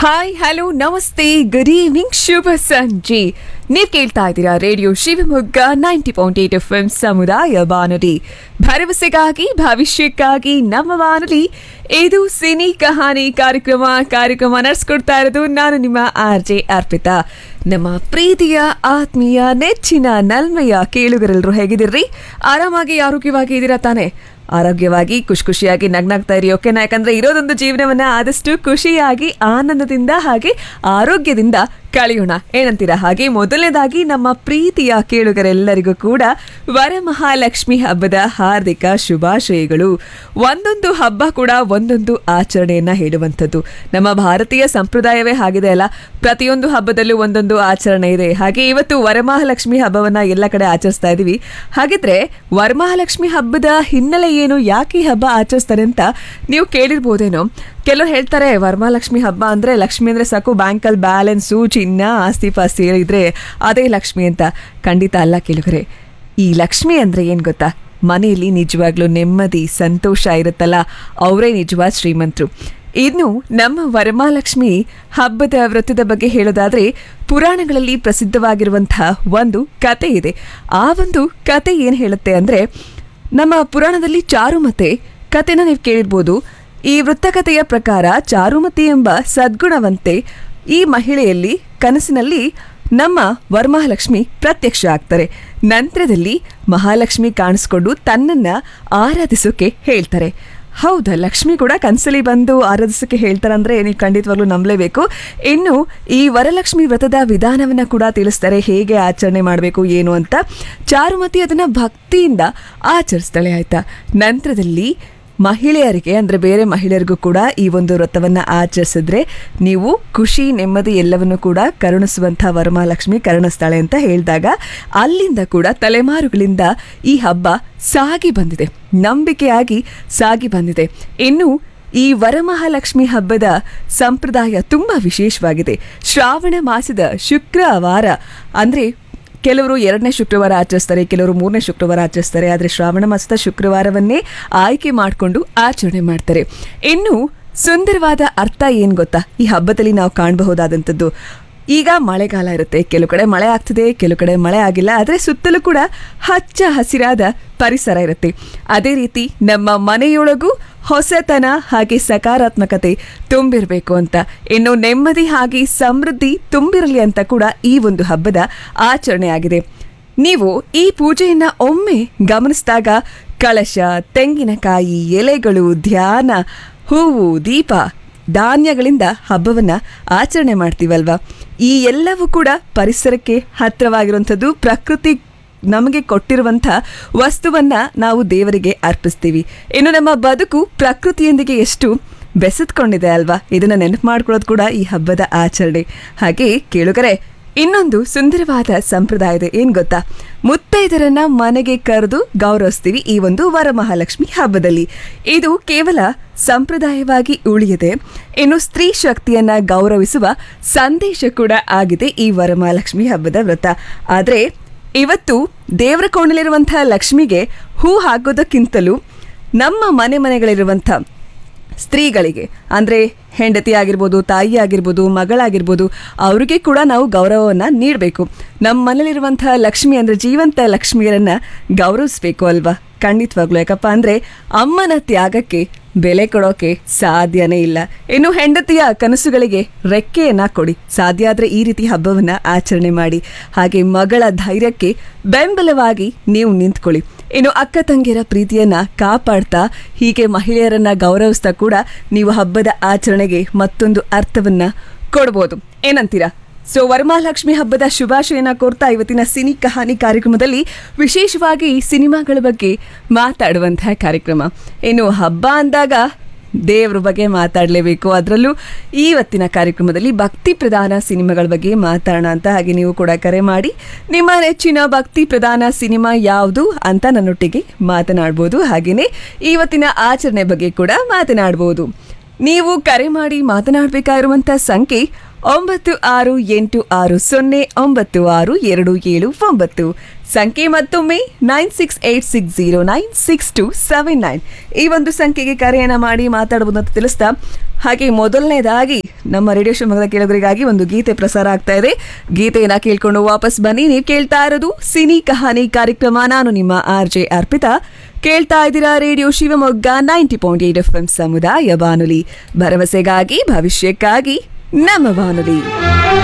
hi hello ನಮಸ್ತೆ good evening ಶುಭ ಸಂಜೆ ನೀವು ಕೇಳ್ತಾ ಇದ್ದೀರಾ radio Shivamogga ninety point eight F M ಸಮುದಾಯ ಬಾನುಲಿ ಭರವಸೆಗಾಗಿ ಭವಿಷ್ಯಕ್ಕಾಗಿ ನಮ್ಮ ಬಾನುಲಿ ಇದು ಸಿನಿ ಕಹಾನಿ ಕಾರ್ಯಕ್ರಮ ಕಾರ್ಯಕ್ರಮ ನಡೆಸ್ಕೊಡ್ತಾ ಇರೋದು ನಾನು ನಿಮ್ಮ ಆರ್ ಜೆ ಅರ್ಪಿತಾ ನಮ್ಮ ಪ್ರೀತಿಯ ಆತ್ಮೀಯ ನೆಚ್ಚಿನ ನಲ್ಮೆಯ ಕೇಳುಗರೆಲ್ಲರೂ ಹೇಗಿದ್ದೀರಿ ಆರಾಮಾಗಿ ಆರೋಗ್ಯವಾಗಿ ಇದ್ದೀರಾ ತಾನೇ ಆರೋಗ್ಯವಾಗಿ ಖುಷಿ ಖುಷಿಯಾಗಿ ನಗ್ನಾಗ್ತಾ ಇರಿ ಓಕೆನಾ ಯಾಕಂದ್ರೆ ಇರೋದೊಂದು ಜೀವನವನ್ನ ಆದಷ್ಟು ಖುಷಿಯಾಗಿ ಆನಂದದಿಂದ ಹಾಗೆ ಆರೋಗ್ಯದಿಂದ ಕಳೆಯೋಣ ಏನಂತೀರಾ ಹಾಗೆ ಮೊದಲನೇದಾಗಿ ನಮ್ಮ ಪ್ರೀತಿಯ ಕೇಳುಗರೆಲ್ಲರಿಗೂ ಕೂಡ ವರಮಹಾಲಕ್ಷ್ಮಿ ಹಬ್ಬದ ಹಾರ್ದಿಕ ಶುಭಾಶಯಗಳು ಒಂದೊಂದು ಹಬ್ಬ ಕೂಡ ಒಂದೊಂದು ಆಚರಣೆಯನ್ನ ಹೇಳುವಂಥದ್ದು ನಮ್ಮ ಭಾರತೀಯ ಸಂಪ್ರದಾಯವೇ ಆಗಿದೆ ಅಲ್ಲ ಪ್ರತಿಯೊಂದು ಹಬ್ಬದಲ್ಲೂ ಒಂದೊಂದು ಆಚರಣೆ ಇದೆ ಹಾಗೆ ಇವತ್ತು ವರಮಹಾಲಕ್ಷ್ಮಿ ಹಬ್ಬವನ್ನ ಎಲ್ಲ ಕಡೆ ಆಚರಿಸ್ತಾ ಇದೀವಿ ಹಾಗಿದ್ರೆ ವರಮಹಾಲಕ್ಷ್ಮಿ ಹಬ್ಬದ ಹಿನ್ನೆಲೆ ಏನು ಯಾಕೆ ಈ ಹಬ್ಬ ಆಚರಿಸ್ತಾರೆ ಅಂತ ನೀವು ಕೇಳಿರ್ಬೋದೇನೋ ಕೆಲವರು ಹೇಳ್ತಾರೆ ವರಮಹಾಲಕ್ಷ್ಮಿ ಹಬ್ಬ ಅಂದ್ರೆ ಲಕ್ಷ್ಮಿ ಅಂದ್ರೆ ಸಾಕು ಬ್ಯಾಂಕಲ್ಲಿ ಬ್ಯಾಲೆನ್ಸು ಚಿನ್ನ ಆಸ್ತಿ ಪಾಸ್ತಿ ಹೇಳಿದ್ರೆ ಅದೇ ಲಕ್ಷ್ಮಿ ಅಂತ ಖಂಡಿತ ಅಲ್ಲ ಕೇಳುಗರೆ ಈ ಲಕ್ಷ್ಮಿ ಅಂದ್ರೆ ಏನ್ ಗೊತ್ತಾ ಮನೆಯಲ್ಲಿ ನಿಜವಾಗ್ಲೂ ನೆಮ್ಮದಿ ಸಂತೋಷ ಇರುತ್ತಲ್ಲ ಅವರೇ ನಿಜವಾದ ಶ್ರೀಮಂತರು ಇನ್ನು ನಮ್ಮ ವರಮಹಾಲಕ್ಷ್ಮಿ ಹಬ್ಬದ ವ್ರತದ ಬಗ್ಗೆ ಹೇಳೋದಾದ್ರೆ ಪುರಾಣಗಳಲ್ಲಿ ಪ್ರಸಿದ್ಧವಾಗಿರುವಂತಹ ಒಂದು ಕತೆ ಇದೆ ಆ ಒಂದು ಕತೆ ಏನು ಹೇಳುತ್ತೆ ಅಂದ್ರೆ ನಮ್ಮ ಪುರಾಣದಲ್ಲಿ ಚಾರುಮತೆ ಕತೆನ ನೀವು ಕೇಳಿರ್ಬೋದು ಈ ವೃತ್ತಕಥೆಯ ಪ್ರಕಾರ ಚಾರುಮತಿ ಎಂಬ ಸದ್ಗುಣವಂತೆ ಈ ಮಹಿಳೆಯಲ್ಲಿ ಕನಸಿನಲ್ಲಿ ನಮ್ಮ ವರಮಹಾಲಕ್ಷ್ಮಿ ಪ್ರತ್ಯಕ್ಷ ಆಗ್ತಾರೆ ನಂತರದಲ್ಲಿ ಮಹಾಲಕ್ಷ್ಮಿ ಕಾಣಿಸ್ಕೊಂಡು ತನ್ನನ್ನ ಆರಾಧಿಸೋಕೆ ಹೇಳ್ತಾರೆ ಹೌದಾ ಲಕ್ಷ್ಮಿ ಕೂಡ ಕನ್ಸಲಿ ಬಂದು ಆರಾಧಿಸೋಕೆ ಹೇಳ್ತಾರಂದ್ರೆ ನೀವು ಖಂಡಿತವಾಗ್ಲೂ ನಂಬಲೇಬೇಕು ಇನ್ನು ಈ ವರಲಕ್ಷ್ಮಿ ವ್ರತದ ವಿಧಾನವನ್ನ ಕೂಡ ತಿಳಿಸ್ತಾರೆ ಹೇಗೆ ಆಚರಣೆ ಮಾಡಬೇಕು ಏನು ಅಂತ ಚಾರುಮತಿ ಅದನ್ನ ಭಕ್ತಿಯಿಂದ ಆಚರಿಸ್ತಾಳೆ ಆಯ್ತಾ ನಂತರದಲ್ಲಿ ಮಹಿಳೆಯರಿಗೆ ಅಂದರೆ ಬೇರೆ ಮಹಿಳೆಯರಿಗೂ ಕೂಡ ಈ ಒಂದು ವ್ರತವನ್ನು ಆಚರಿಸಿದ್ರೆ ನೀವು ಖುಷಿ ನೆಮ್ಮದಿ ಎಲ್ಲವನ್ನು ಕೂಡ ಕರುಣಿಸುವಂಥ ವರಮಹಾಲಕ್ಷ್ಮಿ ಕರುಣಿಸ್ತಾಳೆ ಅಂತ ಹೇಳಿದಾಗ ಅಲ್ಲಿಂದ ಕೂಡ ತಲೆಮಾರುಗಳಿಂದ ಈ ಹಬ್ಬ ಸಾಗಿ ಬಂದಿದೆ ನಂಬಿಕೆಯಾಗಿ ಸಾಗಿ ಬಂದಿದೆ ಇನ್ನು ಈ ವರಮಹಾಲಕ್ಷ್ಮಿ ಹಬ್ಬದ ಸಂಪ್ರದಾಯ ತುಂಬ ವಿಶೇಷವಾಗಿದೆ ಶ್ರಾವಣ ಮಾಸದ ಶುಕ್ರವಾರ ಅಂದರೆ ಕೆಲವರು ಎರಡನೇ ಶುಕ್ರವಾರ ಆಚರಿಸ್ತಾರೆ ಕೆಲವರು ಮೂರನೇ ಶುಕ್ರವಾರ ಆಚರಿಸ್ತಾರೆ ಆದರೆ ಶ್ರಾವಣ ಮಾಸದ ಶುಕ್ರವಾರವನ್ನೇ ಆಯ್ಕೆ ಮಾಡಿಕೊಂಡು ಆಚರಣೆ ಮಾಡ್ತಾರೆ ಇನ್ನು ಸುಂದರವಾದ ಅರ್ಥ ಏನು ಗೊತ್ತಾ ಈ ಹಬ್ಬದಲ್ಲಿ ನಾವು ಕಾಣಬಹುದಾದಂಥದ್ದು ಈಗ ಮಳೆಗಾಲ ಇರುತ್ತೆ ಕೆಲವು ಕಡೆ ಮಳೆ ಆಗ್ತದೆ ಕೆಲವು ಕಡೆ ಮಳೆ ಆಗಿಲ್ಲ ಆದರೆ ಸುತ್ತಲೂ ಕೂಡ ಹಚ್ಚ ಹಸಿರಾದ ಪರಿಸರ ಇರುತ್ತೆ ಅದೇ ರೀತಿ ನಮ್ಮ ಮನೆಯೊಳಗೂ ಹೊಸತನ ಹಾಗೆ ಸಕಾರಾತ್ಮಕತೆ ತುಂಬಿರಬೇಕು ಅಂತ ಇನ್ನು ನೆಮ್ಮದಿ ಹಾಗೆ ಸಮೃದ್ಧಿ ತುಂಬಿರಲಿ ಅಂತ ಕೂಡ ಈ ಒಂದು ಹಬ್ಬದ ಆಚರಣೆ ಆಗಿದೆ ನೀವು ಈ ಪೂಜೆಯನ್ನ ಒಮ್ಮೆ ಗಮನಿಸಿದಾಗ ಕಳಶ ತೆಂಗಿನಕಾಯಿ ಎಲೆಗಳು ಧ್ಯಾನ ಹೂವು ದೀಪ ಧಾನ್ಯಗಳಿಂದ ಹಬ್ಬವನ್ನ ಆಚರಣೆ ಮಾಡ್ತೀವಲ್ವಾ ಈ ಎಲ್ಲವೂ ಕೂಡ ಪರಿಸರಕ್ಕೆ ಹತ್ತಿರವಾಗಿರುವಂಥದ್ದು ಪ್ರಕೃತಿ ನಮಗೆ ಕೊಟ್ಟಿರುವಂಥ ವಸ್ತುವನ್ನ ನಾವು ದೇವರಿಗೆ ಅರ್ಪಿಸ್ತೀವಿ ಇನ್ನು ನಮ್ಮ ಬದುಕು ಪ್ರಕೃತಿಯೊಂದಿಗೆ ಎಷ್ಟು ಬೆಸೆದ್ಕೊಂಡಿದೆ ಅಲ್ವಾ ಇದನ್ನ ನೆನಪು ಮಾಡ್ಕೊಳ್ಳೋದು ಕೂಡ ಈ ಹಬ್ಬದ ಆಚರಣೆ ಹಾಗೆ ಕೇಳುಗರೆ ಇನ್ನೊಂದು ಸುಂದರವಾದ ಸಂಪ್ರದಾಯ ಇದೆ ಏನ್ ಗೊತ್ತಾ ಮುತ್ತೈದರನ್ನ ಮನೆಗೆ ಕರೆದು ಗೌರವಿಸ್ತೀವಿ ಈ ಒಂದು ವರಮಹಾಲಕ್ಷ್ಮಿ ಹಬ್ಬದಲ್ಲಿ ಇದು ಕೇವಲ ಸಂಪ್ರದಾಯವಾಗಿ ಉಳಿಯದೆ ಇನ್ನು ಸ್ತ್ರೀ ಶಕ್ತಿಯನ್ನ ಗೌರವಿಸುವ ಸಂದೇಶ ಕೂಡ ಆಗಿದೆ ಈ ವರಮಹಾಲಕ್ಷ್ಮಿ ಹಬ್ಬದ ವ್ರತ ಆದ್ರೆ ಇವತ್ತು ದೇವರ ಕೋಣಲಿರುವಂತಹ ಲಕ್ಷ್ಮಿಗೆ ಹೂ ಹಾಕೋದಕ್ಕಿಂತಲೂ ನಮ್ಮ ಮನೆ ಮನೆಗಳಿರುವಂಥ ಸ್ತ್ರೀಗಳಿಗೆ ಅಂದರೆ ಹೆಂಡತಿ ಆಗಿರ್ಬೋದು ತಾಯಿ ಆಗಿರ್ಬೋದು ಮಗಳಾಗಿರ್ಬೋದು ಅವರಿಗೆ ಕೂಡ ನಾವು ಗೌರವವನ್ನು ನೀಡಬೇಕು ನಮ್ಮ ಮನೇಲಿರುವಂತಹ ಲಕ್ಷ್ಮಿ ಅಂದರೆ ಜೀವಂತ ಲಕ್ಷ್ಮಿಯರನ್ನು ಗೌರವಿಸ್ಬೇಕು ಅಲ್ವಾ ಖಂಡಿತವಾಗ್ಲು ಯಾಕಪ್ಪ ಅಂದರೆ ಅಮ್ಮನ ತ್ಯಾಗಕ್ಕೆ ಬೆಲೆ ಕೊಡೋಕೆ ಸಾಧ್ಯನೇ ಇಲ್ಲ ಇನ್ನು ಹೆಂಡತಿಯ ಕನಸುಗಳಿಗೆ ರೆಕ್ಕೆಯನ್ನ ಕೊಡಿ ಸಾಧ್ಯ ಆದರೆ ಈ ರೀತಿ ಹಬ್ಬವನ್ನ ಆಚರಣೆ ಮಾಡಿ ಹಾಗೆ ಮಗಳ ಧೈರ್ಯಕ್ಕೆ ಬೆಂಬಲವಾಗಿ ನೀವು ನಿಂತ್ಕೊಳ್ಳಿ ಇನ್ನು ಅಕ್ಕ ತಂಗಿಯರ ಪ್ರೀತಿಯನ್ನ ಕಾಪಾಡ್ತಾ ಹೀಗೆ ಮಹಿಳೆಯರನ್ನ ಗೌರವಿಸ್ತಾ ಕೂಡ ನೀವು ಹಬ್ಬದ ಆಚರಣೆಗೆ ಮತ್ತೊಂದು ಅರ್ಥವನ್ನ ಕೊಡ್ಬೋದು ಏನಂತೀರಾ ಸೊ ವರಮಹಾಲಕ್ಷ್ಮಿ ಹಬ್ಬದ ಶುಭಾಶಯನ ಕೋರ್ತಾ ಇವತ್ತಿನ ಸಿನಿ ಕಹಾನಿ ಕಾರ್ಯಕ್ರಮದಲ್ಲಿ ವಿಶೇಷವಾಗಿ ಸಿನಿಮಾಗಳ ಬಗ್ಗೆ ಮಾತಾಡುವಂತಹ ಕಾರ್ಯಕ್ರಮ ಇನ್ನು ಹಬ್ಬ ಅಂದಾಗ ದೇವ್ರ ಬಗ್ಗೆ ಮಾತಾಡಲೇಬೇಕು ಅದರಲ್ಲೂ ಇವತ್ತಿನ ಕಾರ್ಯಕ್ರಮದಲ್ಲಿ ಭಕ್ತಿ ಪ್ರಧಾನ ಸಿನಿಮಾಗಳ ಬಗ್ಗೆ ಮಾತಾಡೋಣ ಅಂತ ಹಾಗೆ ನೀವು ಕೂಡ ಕರೆ ಮಾಡಿ ನಿಮ್ಮ ನೆಚ್ಚಿನ ಭಕ್ತಿ ಪ್ರಧಾನ ಸಿನಿಮಾ ಯಾವುದು ಅಂತ ನನ್ನೊಟ್ಟಿಗೆ ಮಾತನಾಡ್ಬೋದು ಹಾಗೆಯೇ ಇವತ್ತಿನ ಆಚರಣೆ ಬಗ್ಗೆ ಕೂಡ ಮಾತನಾಡ್ಬೋದು ನೀವು ಕರೆ ಮಾಡಿ ಮಾತನಾಡಬೇಕಾಗಿರುವಂಥ ಸಂಖ್ಯೆ ಒಂಬತ್ತು ಆರು ಎಂಟು ಆರು ಸೊನ್ನೆ ಒಂಬತ್ತು ಆರು ಎರಡು ಏಳು ಒಂಬತ್ತು ಸಂಖ್ಯೆ ಮತ್ತೊಮ್ಮೆ nine six eight six zero nine six two seven nine ಈ ಒಂದು ಸಂಖ್ಯೆಗೆ ಕರೆಯನ್ನು ಮಾಡಿ ಮಾತಾಡಬಹುದು ಅಂತ ತಿಳಿಸ್ತಾ ಹಾಗೆ ಮೊದಲನೇದಾಗಿ ನಮ್ಮ ರೇಡಿಯೋ ಶಿವಮೊಗ್ಗದ ಕೇಳುಗರಿಗಾಗಿ ಒಂದು ಗೀತೆ ಪ್ರಸಾರ ಆಗ್ತಾ ಇದೆ ಗೀತೆಯನ್ನ ಕೇಳ್ಕೊಂಡು ವಾಪಸ್ ಬನ್ನಿ ನೀವು ಕೇಳ್ತಾ ಇರೋದು ಸಿನಿ ಕಹಾನಿ ಕಾರ್ಯಕ್ರಮ ನಾನು ನಿಮ್ಮ ಆರ್ ಜೆ ಅರ್ಪಿತಾ ಕೇಳ್ತಾ ಇದ್ದೀರಾ radio Shivamogga ninety point eight F M ಸಮುದಾಯ ಬಾನುಲಿ ಭರವಸೆಗಾಗಿ ಭವಿಷ್ಯಕ್ಕಾಗಿ ನಮ್ಮ ಬಾನುಲಿ